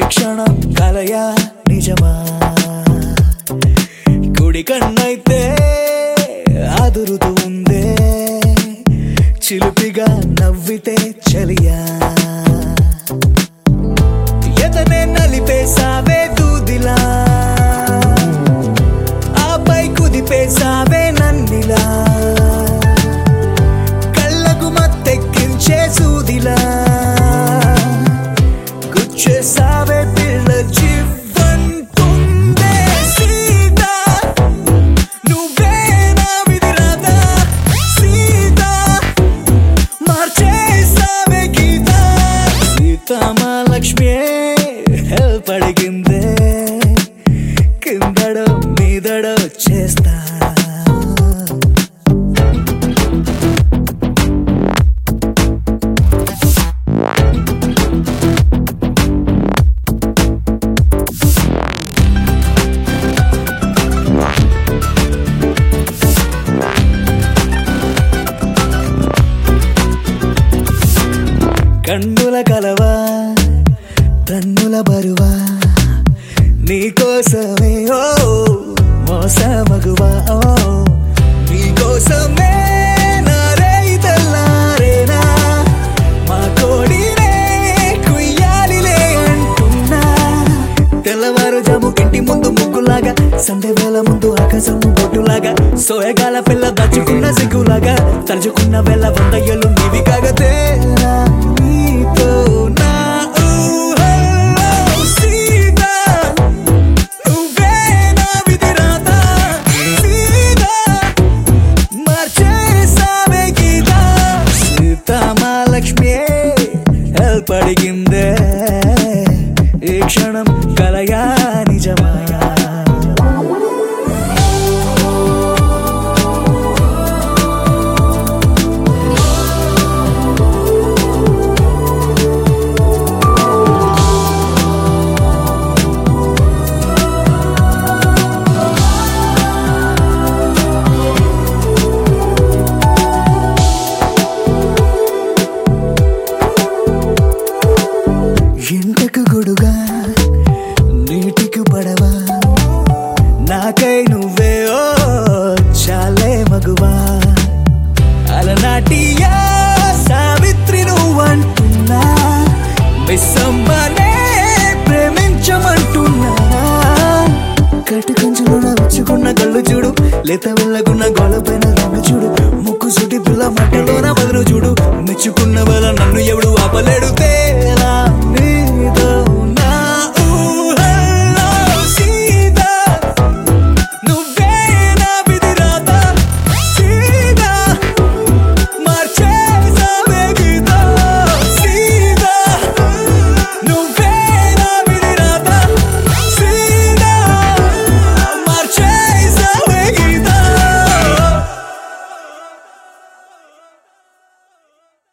క్షణం కలయా నిజమా కుడి కన్నైతే ఆదురుతూ ఉందే చిలిపిగా నవ్వితే చలియా ఎదనే నలిపేసావే దూదిలా ఆపై కుదిపేసావే నన్నిలా కళ్ళకు మత్తెక్కించే సూదిలా గుచ్చేసావే పిల్ల చివ్వంటుందే సీతా నువ్వే నా విధిరాదా సీతా మార్చేసావే గీత సీతామహాలక్ష్మి హెల్ప్ అడిగిందే కిందడో మీదడో చేస్తా కన్నుల కలవా తన్నుల బరువా నీకోసమే ఓ మోసమగువా ఓ నీకోసమే నా రేయి తెల్లారేనా మా కోడినే కుయ్యాలిలే అంటున్నా తెల్లవారు జాము ఇంటి ముందు ముగ్గులాగా సంధ్య వేళ ముందు ఆకాశము బొట్టులాగా సోయగాల పిల్ల దచ్చుకున్న సిగ్గులాగా తలుచుకున్న వేళ వంద ఏళ్ళు నీవి కాగతేరా నీతో నా ఊహల్లో సీతా నువ్వే నా విధిరాత సీతా మార్చేసావే గీత సీతామహాలక్ష్మి హెల్ప్ అడిగిందే ఈ క్షణం కలయా నిజమా ఎంటకు గొడుగా నీటికి పడవా నాకై నువ్వే ఓ చాలే మగువా అలనాటియా సావిత్రి నువ్వంటున్నా విస్సమ్మనే ప్రేమించమంటున్నా కట్టు కంచులోన వచ్చుకున్న కళ్ళు చూడు లేత వెళ్ళకున్న గోళపైన రంగు చూడు ముక్కు సుటి పిల్ల మట్టలోన బదులు చూడు మెచ్చుకున్న వేళ నన్ను ఎవడు ఆపలేడు